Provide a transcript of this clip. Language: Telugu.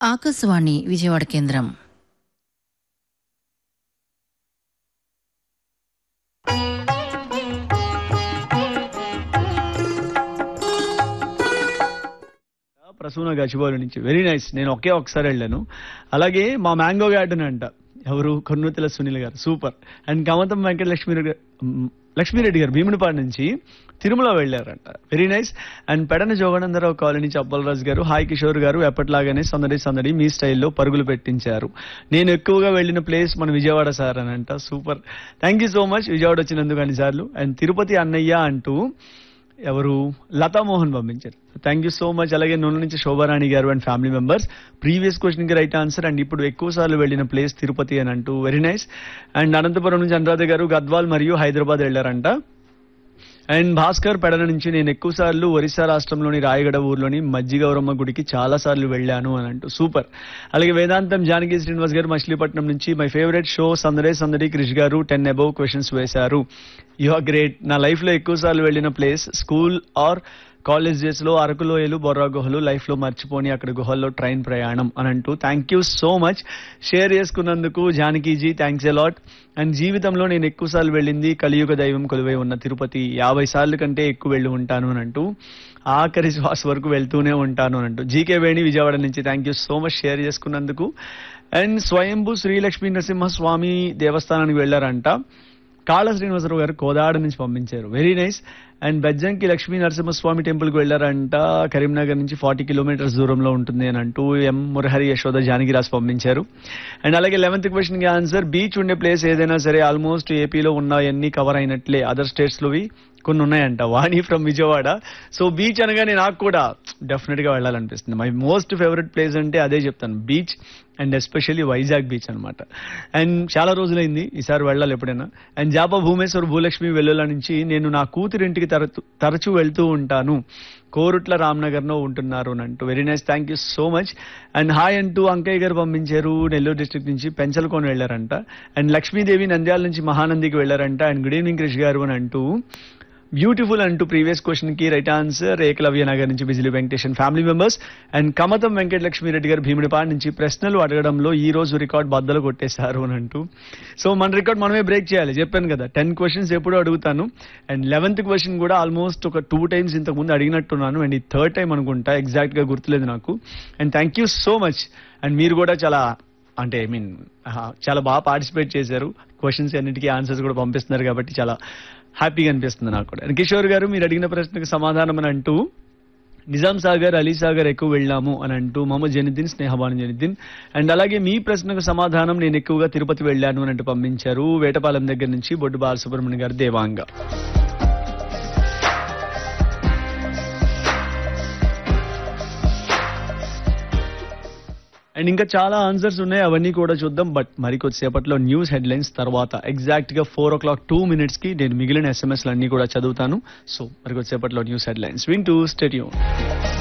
ఆకాశవాణి విజయవాడ కేంద్రం ప్రసూన గచ్చిబౌలి నుంచి వెరీ నైస్ నేను ఒకే ఒకసారి వెళ్ళాను అలాగే మా మ్యాంగో గార్డెన్ అంట ఎవరు కొన్నుతుల సునీల్ గారు సూపర్ అండ్ కమతం వెంకట లక్ష్మీరెడ్డి గారు మ్, లక్ష్మీరెడ్డి గారు భీమునిపాడు నుంచి తిరుమల వెళ్ళారంట very nice and Pedana Jogananda Rao colony నుంచి అప్పలరాజు గారు హాయ్ కిషోర్ గారు ఎప్పటిలాగానే సందడి సందడి మీ స్టైల్లో పరుగులు పెట్టించారు నేను ఎక్కువగా వెళ్ళిన ప్లేస్ మన విజయవాడ సార్ అని అంట super thank you so much Vijayawada వచ్చినందుకు అన్నిసార్లు అండ్ తిరుపతి అన్నయ్య అంటూ ఎవరు లతా మోహన్ పంపించారు థ్యాంక్ యూ సో మచ్ అలాగే నూనె నుంచి శోభారాణి గారు and family members previous question కి రైట్ ఆన్సర్ అండ్ ఇప్పుడు ఎక్కువ సార్లు వెళ్ళిన ప్లేస్ తిరుపతి అని అంటూ వెరీ నైస్ అండ్ అనంతపురం నుంచి అనురాధ గారు గద్వాల్ మరియు హైదరాబాద్ వెళ్ళారంట అండ్ భాస్కర్ పెడల నుంచి నేను ఎక్కువ సార్లు ఒరిస్సా రాష్ట్రంలోని రాయగడ ఊర్లోని మజ్జిగౌరమ్మ గుడికి చాలా సార్లు వెళ్ళాను అని అంటూ సూపర్ అలాగే వేదాంతం జానకి శ్రీనివాస్ గారు మచిలీపట్నం నుంచి మై ఫేవరెట్ షో సందడే సందడి Krish garu ten above questions వేశారు యు ఆర్ గ్రేట్ నా లైఫ్ లో ఎక్కువ సార్లు వెళ్ళిన place school or college days లో అరకులోయలు బొర్రా గుహలు లైఫ్ లో మర్చిపోని అక్కడ గుహల్లో ట్రైన్ ప్రయాణం అని అంటూ thank you so much share చేసుకున్నందుకు జానకీజీ థ్యాంక్స్ ఎలాట్ అండ్ జీవితంలో నేను ఎక్కువ సార్లు వెళ్ళింది కలియుగ దైవం కొలువై ఉన్న తిరుపతి యాభై సార్లు కంటే ఎక్కువ వెళ్ళి ఉంటాను అని అంటూ ఆఖరి శ్వాస వరకు వెళ్తూనే ఉంటాను అని అంటూ జీకే వేణి విజయవాడ నుంచి thank you so much share చేసుకున్నందుకు అండ్ స్వయంభూ శ్రీలక్ష్మీ నరసింహస్వామి దేవస్థానానికి వెళ్ళారంట కాళ శ్రీనివాసరావు గారు కోదాడ నుంచి పంపించారు very nice and Bejjanki Lakshmi Narasimhaswamy టెంపుల్కి వెళ్ళారంట కరీంనగర్ నుంచి ఫార్టీ కిలోమీటర్స్ దూరంలో ఉంటుంది అని అంటూ ఎం మురహరి యశోద జానకిరాజ్ పంపించారు అండ్ అలాగే లెవెన్త్ క్వశ్చన్ కి ఆన్సర్ బీచ్ ఉండే ప్లేస్ ఏదైనా సరే ఆల్మోస్ట్ ఏపీలో ఉన్నాయన్నీ కవర్ అయినట్లే అదర్ స్టేట్స్ లోవి కొన్ని ఉన్నాయంట Vani from Vijayawada so beach అనగానే నాకు కూడా డెఫినెట్ గా వెళ్ళాలనిపిస్తుంది మై మోస్ట్ ఫేవరెట్ ప్లేస్ అంటే అదే చెప్తాను beach and especially Vizag beach అనమాట అండ్ చాలా రోజులైంది ఈసారి వెళ్ళాలి ఎప్పుడైనా అండ్ జాపా భూమేశ్వర్ భూలక్ష్మి వెల్లుల నుంచి నేను నా కూతురింటికి తరచు తరచూ వెళ్తూ ఉంటాను కోరుట్ల రామ్నగర్లో ఉంటున్నారు అని అంటూ very nice thank you so much and hi అంటూ అంకయ్య గారు పంపించారు నెల్లూరు డిస్ట్రిక్ట్ నుంచి పెంచలకోన వెళ్ళారంట అండ్ లక్ష్మీదేవి నంద్యాల నుంచి మహానందికి వెళ్ళారంట and good evening Krish garu అని అంటూ బ్యూటిఫుల్ అంటూ ప్రీవియస్ క్వశ్చన్ కి రైట్ ఆన్సర్ ఏకలవ్య నగర్ నుంచి Bijili Venkatesan family members and కమతం Venkata Lakshmi Reddy garu Bhimudipadu నుంచి ప్రశ్నలు అడగడంలో ఈ రోజు రికార్డ్ బద్దలు కొట్టేశారు అని అంటూ సో మన రికార్డ్ మనమే బ్రేక్ చేయాలి చెప్పాను కదా టెన్ క్వశ్చన్స్ ఎప్పుడూ అడుగుతాను అండ్ లెవెన్త్ క్వశ్చన్ కూడా ఆల్మోస్ట్ ఒక టూ టైమ్స్ ఇంతకు ముందు అడిగినట్టున్నాను అండ్ ఈ థర్డ్ టైం అనుకుంటా ఎగ్జాక్ట్ గా గుర్తులేదు నాకు and thank you so much and మీరు కూడా చాలా అంటే ఐ మీన్ చాలా బాగా పార్టిసిపేట్ చేశారు క్వశ్చన్స్ అన్నిటికీ ఆన్సర్స్ కూడా పంపిస్తున్నారు కాబట్టి చాలా హ్యాపీగా అనిపిస్తుంది నాకు కూడా అండ్ కిషోర్ గారు మీరు అడిగిన ప్రశ్నకు సమాధానం అని అంటూ నిజాం సాగర్ అలీ సాగర్ ఎక్కువ వెళ్ళాము అని అంటూ మహమ్మద్ జనిద్దీన్ స్నేహబాను జనిద్దీన్ అండ్ అలాగే మీ ప్రశ్నకు సమాధానం నేను ఎక్కువగా తిరుపతి వెళ్ళాను అని అంటూ పంపించారు వేటపాలెం దగ్గర నుంచి బొడ్డు బాలసుబ్రహ్మణ్యం గారు దేవాంగ అండ్ ఇంకా చాలా ఆన్సర్స్ ఉన్నాయి అవన్నీ కూడా చూద్దాం బట్ మరి కొద్దిసేపట్లో న్యూస్ హెడ్లైన్స్ తర్వాత ఎగ్జాక్ట్ గా four o'clock two minutes కి నేను మిగిలిన ఎస్ఎంఎస్ అన్ని కూడా చదువుతాను సో మరి కొద్దిసేపట్లో న్యూస్ హెడ్లైన్స్ వింటూ స్టేడియం